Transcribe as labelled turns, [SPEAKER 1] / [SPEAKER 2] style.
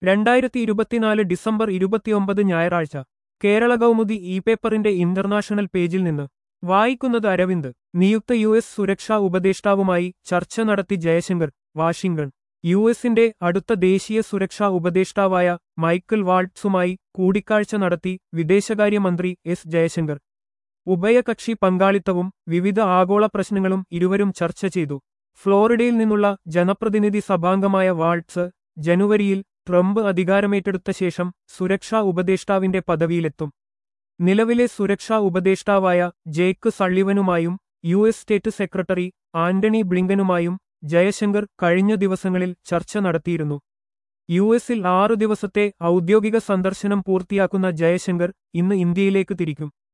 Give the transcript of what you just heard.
[SPEAKER 1] രണ്ടായിരത്തി ഇരുപത്തിനാല് ഡിസംബർ ഇരുപത്തിയൊമ്പത് ഞായറാഴ്ച കേരള കൗമുദി ഇ പേപ്പറിന്റെ ഇന്റർനാഷണൽ പേജിൽ നിന്ന് വായിക്കുന്നത് അരവിന്ദ് നിയുക്ത യു എസ് സുരക്ഷാ ഉപദേഷ്ടാവുമായി ചർച്ച നടത്തി ജയശങ്കർ വാഷിംഗ്ടൺ യു എസിന്റെ അടുത്ത ദേശീയ സുരക്ഷാ ഉപദേഷ്ടാവായ മൈക്കിൾ വാൾട്സുമായി കൂടിക്കാഴ്ച നടത്തി വിദേശകാര്യമന്ത്രി എസ് ജയശങ്കർ ഉഭയകക്ഷി പങ്കാളിത്തവും വിവിധ ആഗോള പ്രശ്നങ്ങളും ഇരുവരും ചർച്ച ചെയ്തു ഫ്ലോറിഡയിൽ നിന്നുള്ള ജനപ്രതിനിധി സഭാംഗമായ വാൾട്സ് ജനുവരിയിൽ ട്രംപ് അധികാരമേറ്റെടുത്ത ശേഷം സുരക്ഷാ ഉപദേഷ്ടാവിന്റെ പദവിയിലെത്തും നിലവിലെ സുരക്ഷാ ഉപദേഷ്ടാവായ ജേക്ക് സള്ളിവനുമായും U S state secretary Antony ബ്ലിങ്കനുമായും ജയശങ്കർ കഴിഞ്ഞ ദിവസങ്ങളിൽ ചർച്ച നടത്തിയിരുന്നു യു എസിൽ ആറു ദിവസത്തെ ഔദ്യോഗിക സന്ദർശനം പൂർത്തിയാക്കുന്ന ജയശങ്കർ ഇന്ന് ഇന്ത്യയിലേക്ക് തിരിക്കും